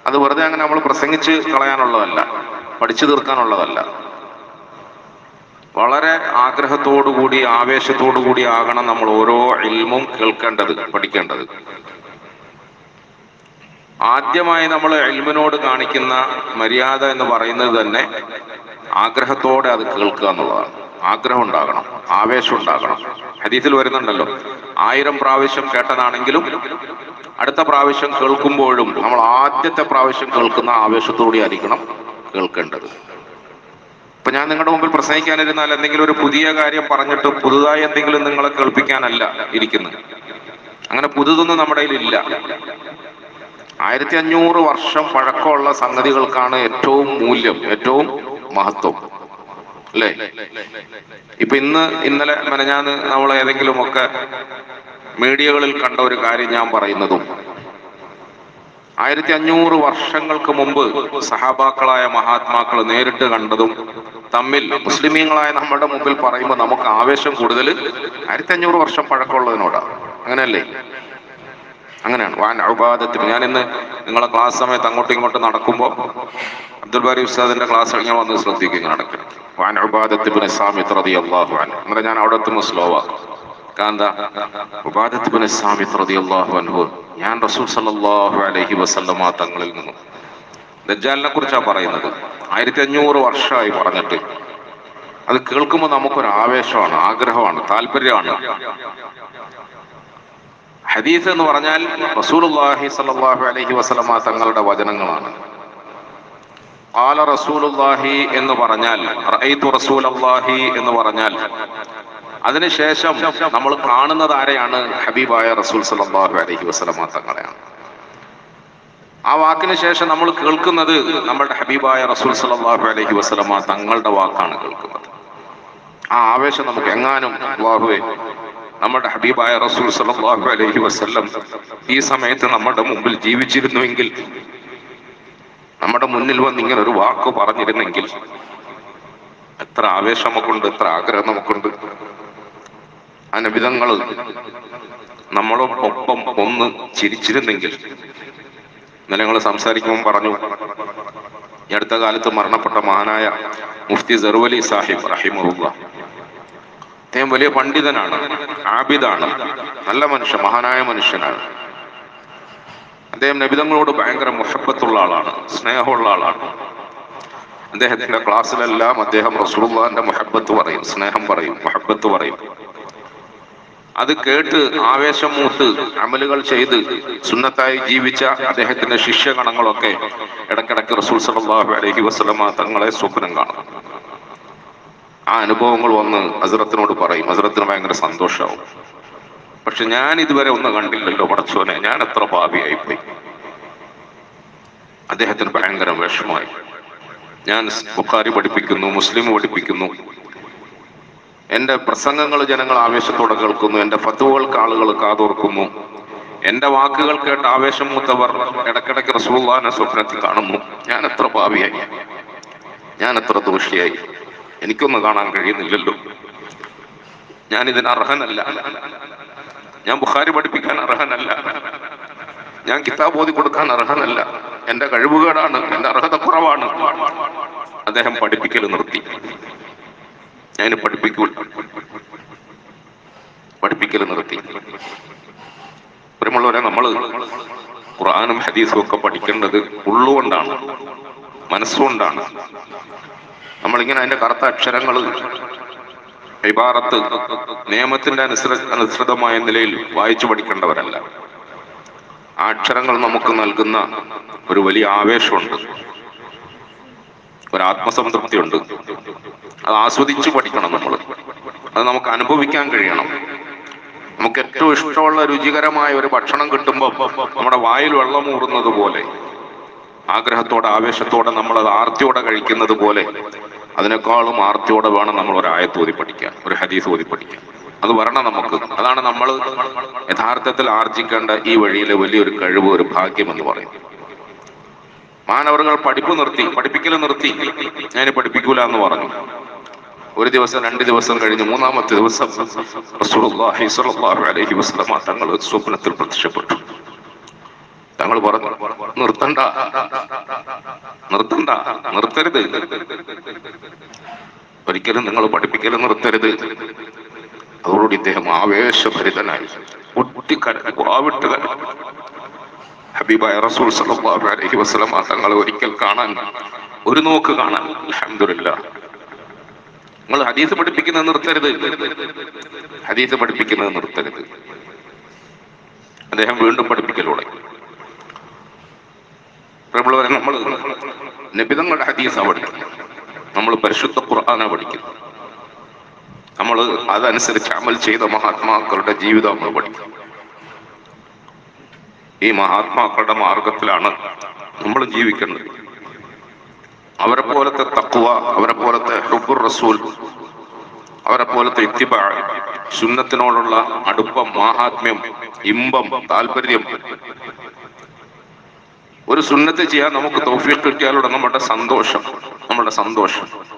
അത് വെറുതെ അങ്ങനെ നമ്മൾ പ്രസംഗിച്ച് കളയാനുള്ളതല്ല പഠിച്ചു തീർക്കാനുള്ളതല്ല വളരെ ആഗ്രഹത്തോടുകൂടി ആവേശത്തോടുകൂടി ആകണം നമ്മൾ ഓരോ ഇൽമും കേൾക്കേണ്ടത് പഠിക്കേണ്ടത് ആദ്യമായി നമ്മൾ എൽമിനോട് കാണിക്കുന്ന മര്യാദ എന്ന് പറയുന്നത് തന്നെ ആഗ്രഹത്തോടെ അത് കേൾക്കുക എന്നുള്ളതാണ് ആഗ്രഹം ഉണ്ടാകണം ആവേശം ഉണ്ടാകണം ഹദീസിൽ വരുന്നുണ്ടല്ലോ ആയിരം പ്രാവശ്യം കേട്ടതാണെങ്കിലും അടുത്ത പ്രാവശ്യം കേൾക്കുമ്പോഴും നമ്മൾ ആദ്യത്തെ പ്രാവശ്യം കേൾക്കുന്ന ആവേശത്തോടെ ആയിരിക്കണം കേൾക്കേണ്ടത് ഇപ്പൊ ഞാൻ നിങ്ങളുടെ മുമ്പിൽ പ്രസംഗിക്കാനിരുന്നാൽ എന്തെങ്കിലും ഒരു പുതിയ കാര്യം പറഞ്ഞിട്ട് പുതുതായി എന്തെങ്കിലും നിങ്ങളെ കേൾപ്പിക്കാനല്ല ഇരിക്കുന്നത് അങ്ങനെ പുതുതൊന്നും നമ്മുടെ കയ്യിലില്ല ആയിരത്തി അഞ്ഞൂറ് വർഷം പഴക്കമുള്ള സംഗതികൾക്കാണ് ഏറ്റവും മൂല്യം ഏറ്റവും മഹത്വം അല്ലേ ഇപ്പൊ ഇന്ന് ഇന്നലെ മെനഞ്ഞാന്ന് നമ്മൾ ഏതെങ്കിലും ഒക്കെ മീഡിയകളിൽ കണ്ട ഒരു കാര്യം ഞാൻ പറയുന്നതും ആയിരത്തി അഞ്ഞൂറ് വർഷങ്ങൾക്ക് മുമ്പ് സഹാബാക്കളായ മഹാത്മാക്കൾ നേരിട്ട് കണ്ടതും തമ്മിൽ മുസ്ലിമീങ്ങളായ നമ്മുടെ മുമ്പിൽ പറയുമ്പോൾ നമുക്ക് ആവേശം കൂടുതൽ ആയിരത്തി അഞ്ഞൂറ് വർഷം പഴക്കമുള്ളതിനോടാണ് അങ്ങനെയല്ലേ അങ്ങനെയാണ് വാൻ ഔബാദത്തിന് ഞാൻ ഇന്ന് നിങ്ങളെ ക്ലാസ് സമയത്ത് അങ്ങോട്ടും ഇങ്ങോട്ടും നടക്കുമ്പോൾ അബ്ദുൽ ബാരി ഉസ്താദിന്റെ ക്ലാസ് ഞാൻ വന്ന് ശ്രദ്ധിക്കും ഇങ്ങനെ നടക്കണം വാൻ ഔബാദത്തിന് സാമിത്ത് റതി അള്ളാഹു അൻ അങ്ങനെ ഞാൻ അവിടെ എത്തുമ്പോൾ സ്ലോ ആക്കും കാന്ത ഉബാദത്തിന് സാമിത്ത് റതി അള്ളാഹു അൻഹു ഞാൻ റസൂൽ സല്ലല്ലാഹു അലൈഹി വസല്ലമ തങ്ങളിൽ നിന്നും ദജ്ജാലിനെ കുറിച്ചാണ് പറയുന്നത് ആയിരത്തി അഞ്ഞൂറ് വർഷമായി പറഞ്ഞിട്ട് അത് കേൾക്കുമ്പോൾ നമുക്കൊരു ആവേശമാണ് ആഗ്രഹമാണ് താല്പര്യമാണ് ഹദീസ് എന്ന് പറഞ്ഞാൽ റസൂലുള്ളാഹി സ്വല്ലല്ലാഹു അലൈഹി വസല്ലമ തങ്ങളുടെ വചനങ്ങളാണ് ഖാല റസൂലുള്ളാഹി എന്ന് പറഞ്ഞാൽ റഅയ്തു റസൂലല്ലാഹി എന്ന് പറഞ്ഞാൽ അതിനുശേഷം നമ്മൾ കാണുന്നത് ആരെയാണ് ഹബീബായ റസൂൽ സല്ലല്ലാഹു അലൈഹി വസല്ലമ തങ്ങളെയാണ് ആ വാക്കിന് ശേഷം നമ്മൾ കേൾക്കുന്നത് നമ്മുടെ ഹബീബായ റസൂൽ സല്ലല്ലാഹു അലൈഹി വസല്ലമ തങ്ങളുടെ വാക്കാണ് കേൾക്കുന്നത് ആ ആവേശം നമുക്ക് എങ്ങാനും അല്ലാഹുവേ നമ്മുടെ ഹബീബായ റസൂൽ സല്ലല്ലാഹു അലൈഹി വസല്ലം ഈ സമയത്ത് നമ്മുടെ മുമ്പിൽ ജീവിച്ചിരുന്നുവെങ്കിൽ നമ്മുടെ മുന്നിൽ വന്ന് ഇങ്ങനെ ഒരു വാക്ക് പറഞ്ഞിരുന്നെങ്കിൽ എത്ര ആവേശം നമുക്കുണ്ട് എത്ര ആഗ്രഹം നമുക്കുണ്ട് അനവിധങ്ങൾ നമ്മളൊപ്പം ഒന്ന് ചിരിച്ചിരുന്നെങ്കിൽ ഇന്നലെ ഞങ്ങൾ സംസാരിക്കുമ്പോൾ പറഞ്ഞു ഈ അടുത്ത കാലത്ത് മരണപ്പെട്ട മഹാനായ മുഫ്തി സെറുവലി സാഹിബ് റഹിമുള്ള അദ്ദേഹം വലിയ പണ്ഡിതനാണ് ആബിദാണ് നല്ല മനുഷ്യൻ മഹാനായ മനുഷ്യനാണ് അദ്ദേഹം നബിതങ്ങളോട് ഭയങ്കര മുഷപ്പത്തുള്ള ആളാണ് സ്നേഹമുള്ള ആളാണ് അദ്ദേഹത്തിന്റെ ക്ലാസ്സിലെല്ലാം അദ്ദേഹം റസൂലുള്ളാന്റെ മുഹബത്ത് പറയും സ്നേഹം പറയും മുഹബത്ത് പറയും അത് കേട്ട് ആവേശം മൂത്ത് അമലുകൾ ചെയ്ത് സുന്നത്തായി ജീവിച്ച അദ്ദേഹത്തിന്റെ ശിഷ്യഗണങ്ങളൊക്കെ ഇടക്കിടക്ക് റസൂൽ സല്ലല്ലാഹു അലൈഹി വസല്ലമ തങ്ങളെ സ്വപ്നം കാണും ആ അനുഭവങ്ങൾ വന്ന് ഹസ്രത്തിനോട് പറയും ഹസ്രത്തിന് ഭയങ്കര സന്തോഷമാവും പക്ഷെ ഞാൻ ഇതുവരെ ഒന്നും കണ്ടില്ലല്ലോ പടച്ചോനെ ഞാൻ എത്ര പാപിയായി പോയി അദ്ദേഹത്തിന് ഭയങ്കര വിഷമമായി ഞാൻ ബുഖാരി പഠിപ്പിക്കുന്നു മുസ്ലിം പഠിപ്പിക്കുന്നു എന്റെ പ്രസംഗങ്ങൾ ജനങ്ങൾ ആവേശത്തോടെ കേൾക്കുന്നു എന്റെ ഫത്തുവകൾക്ക് ആളുകൾ കാതോർക്കുന്നു എന്റെ വാക്കുകൾ കേട്ട് ആവേശം മൂത്തവർ ഇടക്കിടക്ക് റസൂള്ളാനെ സ്വപ്നത്തിൽ കാണുന്നു ഞാൻ എത്ര പാവിയായി ഞാൻ എത്ര ദോഷിയായി എനിക്കൊന്നും കാണാൻ കഴിയുന്നില്ലല്ലോ ഞാൻ ഇതിന് അർഹനല്ല ഞാൻ ബുഖാരി പഠിപ്പിക്കാൻ അർഹനല്ല ഞാൻ കിതാബ് ഓതി കൊടുക്കാൻ അർഹനല്ല എന്റെ കഴിവുകേടാണ് എന്റെ അർഹത കുറവാണ് അദ്ദേഹം പഠിപ്പിക്കൽ നിർത്തി ഞാൻ പഠിപ്പിക്കൂല പഠിപ്പിക്കൽ നിർത്തി പ്രിയമുള്ളവരെ നമ്മൾ ഖുർആാനും ഹദീസും ഒക്കെ പഠിക്കേണ്ടത് ഉള്ളുകൊണ്ടാണ് മനസ്സുകൊണ്ടാണ് നമ്മളിങ്ങനെ അതിന്റെ കറുത്ത അക്ഷരങ്ങൾ ഇബാറത്ത് നിയമത്തിന്റെ അനുസൃ അനുസൃതമായ നിലയിൽ വായിച്ചു പഠിക്കേണ്ടവരല്ല ആ അക്ഷരങ്ങൾ നമുക്ക് നൽകുന്ന ഒരു വലിയ ആവേശമുണ്ട് ഒരു ആത്മസംതൃപ്തിയുണ്ട് അത് ആസ്വദിച്ച് പഠിക്കണം നമ്മൾ അത് നമുക്ക് അനുഭവിക്കാൻ കഴിയണം നമുക്ക് ഏറ്റവും ഇഷ്ടമുള്ള രുചികരമായ ഒരു ഭക്ഷണം കിട്ടുമ്പോൾ നമ്മുടെ വായിൽ വെള്ളം ഊറുന്നത് പോലെ ആഗ്രഹത്തോടെ ആവേശത്തോടെ നമ്മൾ അത് ആർത്തിയോടെ കഴിക്കുന്നത് പോലെ അതിനേക്കാളും ആർത്തിയോടെ വേണം നമ്മൾ ഒരു ആയത്ത് ഓതി പഠിക്കാൻ ഒരു ഹദീസ് ഓതി പഠിക്കാൻ അത് വരണം നമുക്ക് അതാണ് നമ്മൾ യഥാർത്ഥത്തിൽ ആർജിക്കേണ്ട ഈ വഴിയിലെ വലിയൊരു കഴിവ് ഒരു ഭാഗ്യം എന്ന് പറയും മാനവറുകൾ പഠിപ്പ് നിർത്തി പഠിപ്പിക്കൽ നിർത്തി ഞാൻ പഠിപ്പിക്കൂല എന്ന് പറഞ്ഞു ഒരു ദിവസം രണ്ട് ദിവസം കഴിഞ്ഞ് മൂന്നാമത്തെ ദിവസം റസൂലുള്ളാഹി സ്വല്ലല്ലാഹു അലൈഹി വസല്ലമ തങ്ങൾ സ്വപ്നത്തിൽ പ്രത്യക്ഷപ്പെട്ടു തങ്ങൾ പറഞ്ഞു നിർത്തണ്ട നിർത്തണ്ട നിർത്തരുത് ഒരിക്കലും നിങ്ങൾ പഠിപ്പിക്കലും നിർത്തരുത് അതോടുകൂടി ഇദ്ദേഹം ആവേശഭരിതനായി ഒട്ടിക്കരഞ്ഞു വാവിട്ട് കരഞ്ഞു ഹബീബായ റസൂൽ സല്ലല്ലാഹു അലൈഹി വസല്ലം തങ്ങളെ ഒരിക്കൽ കാണാൻ ഒരു നോക്ക് കാണാൻ അൽഹംദുലില്ലാ നിങ്ങൾ ഹദീസ് പഠിപ്പിക്കുന്നത് നിർത്തരുത് ഹദീസ് പഠിപ്പിക്കുന്നത് നിർത്തരുത് അദ്ദേഹം വീണ്ടും പഠിപ്പിക്കലോടെ പ്രബലവരെ നമ്മൾ നബിതങ്ങളുടെ ഹദീസാണ് പഠിക്കുന്നത് നമ്മൾ പരിശുദ്ധ ഖുർആാന പഠിക്കുന്നത് നമ്മൾ അതനുസരിച്ച് അമൽ ചെയ്ത മഹാത്മാക്കളുടെ ജീവിതം നമ്മൾ പഠിക്കും ഈ മഹാത്മാക്കളുടെ മാർഗത്തിലാണ് നമ്മൾ ജീവിക്കേണ്ടത് അവരെ പോലത്തെ തക്കുവ അവരെ പോലത്തെ ഹുബുർ റസൂൽ അവരെ പോലത്തെ ഇത്തിബാ സുന്നത്തിനോടുള്ള അടുപ്പം മാഹാത്മ്യം ഇമ്പം താല്പര്യം ഒരു സുന്നത്ത് ചെയ്യാൻ നമുക്ക് തൗഫീഖ് കിട്ടിയാലുള്ള നമ്മുടെ സന്തോഷം നമ്മുടെ സന്തോഷം